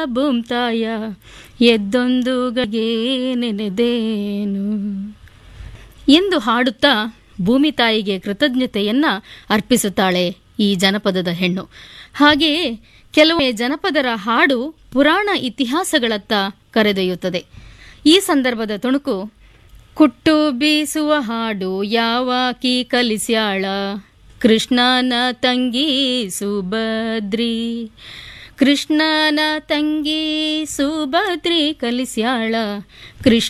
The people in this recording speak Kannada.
ಬುಂತಾಯ ಎದ್ದೊಂದು ಗಗೆ ನೆನೆದೇನು ಎಂದು ಹಾಡುತ್ತಾ ಭೂಮಿ ತಾಯಿಗೆ ಕೃತಜ್ಞತೆಯನ್ನ ಅರ್ಪಿಸುತ್ತಾಳೆ ಈ ಜನಪದದ ಹೆಣ್ಣು ಹಾಗೆಯೇ ಕೆಲವೇ ಜನಪದರ ಹಾಡು ಪುರಾಣ ಇತಿಹಾಸಗಳತ್ತ ಕರೆದೊಯ್ಯುತ್ತದೆ ಈ ಸಂದರ್ಭದ ತುಣುಕು ಕುಟ್ಟು ಬೀಸುವ ಹಾಡು ಯಾವಾಕಿ ಕಲಿಸ್ಯಾಳ ಕೃಷ್ಣನ ತಂಗಿ ಸುಭದ್ರಿ ಕೃಷ್ಣನ ತಂಗಿ ಸುಭದ್ರಿ ಕಲಿಸ್ಯಾಳ ಕೃಷ್ಣ